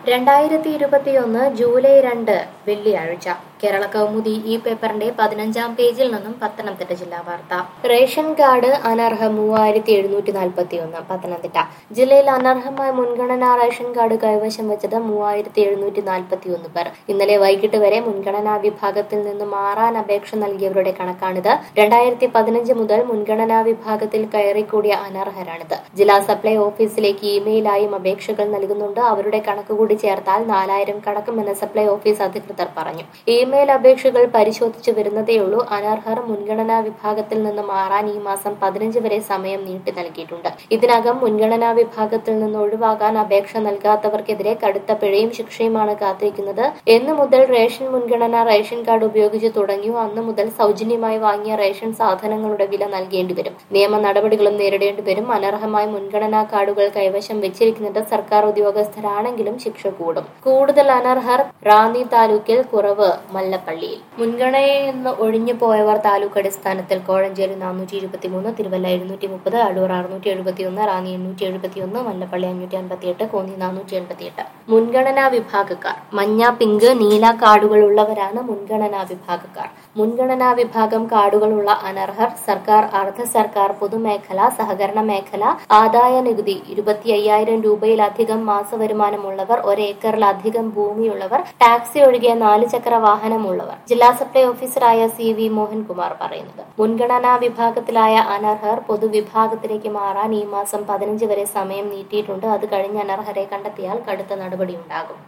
രണ്ടായിരത്തി ഇരുപത്തിയൊന്ന് ജൂലൈ രണ്ട് വെള്ളിയാഴ്ച കേരള കൗമുദി ഈ പേപ്പറിന്റെ പതിനഞ്ചാം പേജിൽ നിന്നും പത്തനംതിട്ട ജില്ലാ വാർത്ത റേഷൻ കാർഡ് അനർഹ മൂവായിരത്തി എഴുന്നൂറ്റി നാൽപ്പത്തി ഒന്ന് പത്തനംതിട്ട ജില്ലയിൽ അനർഹമായ മുൻഗണനാ റേഷൻ കാർഡ് കൈവശം വെച്ചത് മൂവായിരത്തി എഴുന്നൂറ്റി നാൽപ്പത്തി ഒന്ന് പേർ ഇന്നലെ വൈകിട്ട് വരെ മുൻഗണനാ വിഭാഗത്തിൽ നിന്ന് മാറാൻ അപേക്ഷ നൽകിയവരുടെ കണക്കാണിത് രണ്ടായിരത്തി പതിനഞ്ച് മുതൽ മുൻഗണനാ വിഭാഗത്തിൽ കയറിക്കൂടിയ അനർഹരാണിത് ജില്ലാ സപ്ലൈ ഓഫീസിലേക്ക് ഇമെയിലായും അപേക്ഷകൾ നൽകുന്നുണ്ട് അവരുടെ കണക്ക് കൂടി ചേർത്താൽ നാലായിരം കടക്കുമെന്ന് സപ്ലൈ ഓഫീസ് അധികൃതർ പറഞ്ഞു ഇമെയിൽ അപേക്ഷകൾ പരിശോധിച്ചു വരുന്നതേയുള്ളൂ അനർഹർ മുൻഗണനാ വിഭാഗത്തിൽ നിന്ന് മാറാൻ ഈ മാസം പതിനഞ്ച് വരെ സമയം നീട്ടി നൽകിയിട്ടുണ്ട് ഇതിനകം മുൻഗണനാ വിഭാഗത്തിൽ നിന്ന് ഒഴിവാകാൻ അപേക്ഷ നൽകാത്തവർക്കെതിരെ കടുത്ത പിഴയും ശിക്ഷയുമാണ് കാത്തിരിക്കുന്നത് എന്ന് മുതൽ റേഷൻ മുൻഗണന റേഷൻ കാർഡ് ഉപയോഗിച്ച് തുടങ്ങിയോ അന്ന് മുതൽ സൗജന്യമായി വാങ്ങിയ റേഷൻ സാധനങ്ങളുടെ വില നൽകേണ്ടി വരും നിയമ നടപടികളും നേരിടേണ്ടി വരും അനർഹമായ മുൻഗണനാ കാർഡുകൾ കൈവശം വെച്ചിരിക്കുന്നത് സർക്കാർ ഉദ്യോഗസ്ഥരാണെങ്കിലും ശിക്ഷ കൂടും കൂടുതൽ അനർഹർ റാന്നി താലൂക്കിൽ കുറവ് മല്ലപ്പള്ളിയിൽ മുൻഗണനയിൽ നിന്ന് ഒഴിഞ്ഞു പോയവർ താലൂക്ക് അടിസ്ഥാനത്തിൽ കോഴഞ്ചേരി നാനൂറ്റി ഇരുപത്തിമൂന്ന് തിരുവല്ല എഴുന്നൂറ്റി മുപ്പത് അടൂർ അറുന്നൂറ്റി എഴുപത്തിയൊന്ന് റാന്നി എണ്ണൂറ്റി എഴുപത്തിയൊന്ന് മല്ലപ്പള്ളി അഞ്ഞൂറ്റി അൻപത്തിയെട്ട് കോന്നി നാനൂറ്റി എൺപത്തിയെട്ട് മുൻഗണനാ വിഭാഗക്കാർ മഞ്ഞ പിങ്ക് നീല കാർഡുകൾ ഉള്ളവരാണ് മുൻഗണനാ വിഭാഗക്കാർ മുൻഗണനാ വിഭാഗം കാർഡുകളുള്ള അനർഹർ സർക്കാർ അർദ്ധ സർക്കാർ പൊതുമേഖല സഹകരണ മേഖല ആദായ നികുതി ഇരുപത്തി അയ്യായിരം രൂപയിലധികം മാസവരുമാനമുള്ളവർ ഒരേക്കറിലധികം ഭൂമിയുള്ളവർ ടാക്സി ഒഴികെ നാല് ചക്ര വാഹനമുള്ളവർ ജില്ലാ സപ്ലൈ ഓഫീസറായ സി വി മോഹൻകുമാർ പറയുന്നത് മുൻഗണനാ വിഭാഗത്തിലായ അനർഹർ പൊതുവിഭാഗത്തിലേക്ക് മാറാൻ ഈ മാസം പതിനഞ്ച് വരെ സമയം നീട്ടിയിട്ടുണ്ട് അത് കഴിഞ്ഞ് അനർഹരെ കണ്ടെത്തിയാൽ കടുത്ത നടപടിയുണ്ടാകും